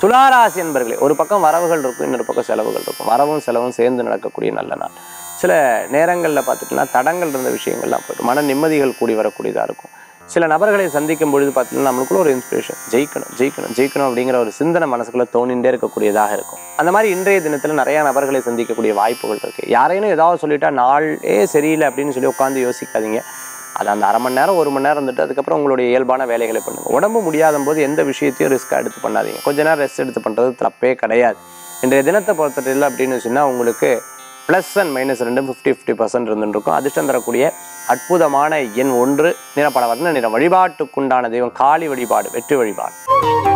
துளாராசி என்பர்களே ஒரு பக்கம் வரவுகள் இருக்கும் இன்னொரு பக்கம் செலவுகள் இருக்கும் வரவும் செலவும் சேர்ந்து நடக்கக்கூடிய நல்ல நாள் சில நேரங்களில் பார்த்துட்டோம்னா தடங்கள் இருந்த விஷயங்கள்லாம் போய்ட்டு மன நிம்மதிகள் கூடி வரக்கூடியதாக இருக்கும் சில நபர்களை சந்திக்கும் பொழுது பார்த்தீங்கன்னா நம்மளுக்குள்ள ஒரு இன்ஸ்பிரேஷன் ஜெயிக்கணும் ஜெயிக்கணும் ஜெயிக்கணும் அப்படிங்கிற ஒரு சிந்தனை மனசுக்குள்ள தோணிண்டே இருக்கக்கூடியதாக இருக்கும் அந்த மாதிரி இன்றைய தினத்தில் நிறைய நபர்களை சந்திக்கக்கூடிய வாய்ப்புகள் இருக்குது யாரையும் ஏதாவது சொல்லிட்டா நாளே சரியில்லை அப்படின்னு சொல்லி உட்காந்து யோசிக்காதீங்க அது அந்த அரை மணி நேரம் ஒரு மணி நேரம் இருந்துட்டு அதுக்கப்புறம் உங்களுடைய இயல்பான வேலைகளை பண்ணுங்க உடம்பு முடியாத போது எந்த விஷயத்தையும் ரிஸ்க்காக எடுத்து பண்ணாதீங்க கொஞ்ச நேரம் ரெஸ்ட் எடுத்து பண்ணுறது தப்பே கிடையாது இன்றைய தினத்தை பொறுத்தவரையில் அப்படின்னு சொன்னால் உங்களுக்கு ப்ளஸ் அண்ட் மைனஸ் ரெண்டும் ஃபிஃப்டி ஃபிஃப்டி பர்சன்ட் இருந்துருக்கும் அதிர்ஷ்டம் தரக்கூடிய அற்புதமான எண் ஒன்று நிறப்பட வர்ண நிறம் வழிபாட்டுக்குண்டான தெய்வம் காளி வழிபாடு வெற்றி வழிபாடு